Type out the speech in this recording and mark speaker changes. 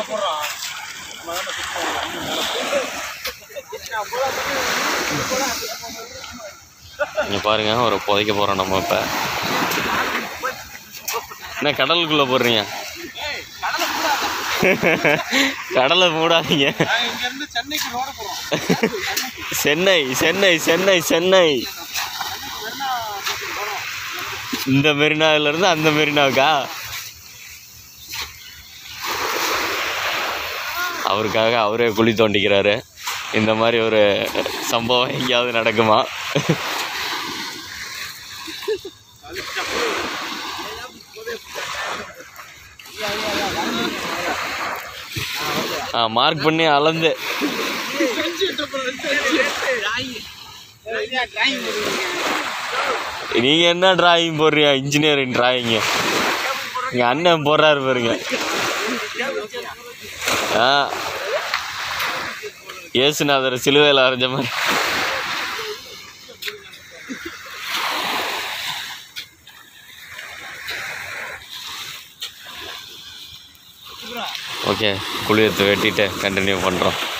Speaker 1: இங்கே பாருங்க ஒரு புதைக்க போகிறோம் நம்ம இப்போ என்ன கடலுக்குள்ளே போடுறீங்க கடலை மூடாதீங்க
Speaker 2: இங்க இருந்து சென்னைக்கு ரோட போறோம்
Speaker 1: சென்னை சென்னை சென்னை சென்னை இந்த மெரினாவில இருந்து அந்த மெரினாவுக்கா அவருக்காக அவரே குழி தோண்டிக்கிறாரு இந்த மாதிரி ஒரு சம்பவம் எங்கேயாவது நடக்குமா ஆ மார்க் பண்ணி அளந்து நீங்க என்ன டிராயிங் போடுறீங்க இன்ஜினியரிங் டிராயிங் எங்க அண்ணன் போடுறாரு பாருங்க ஆ ஏசுநாதர் சிலுவையில் அரைஞ்ச மாதிரி ஓகே குளியத்தை வெட்டிட்டு கண்டினியூ பண்ணுறோம்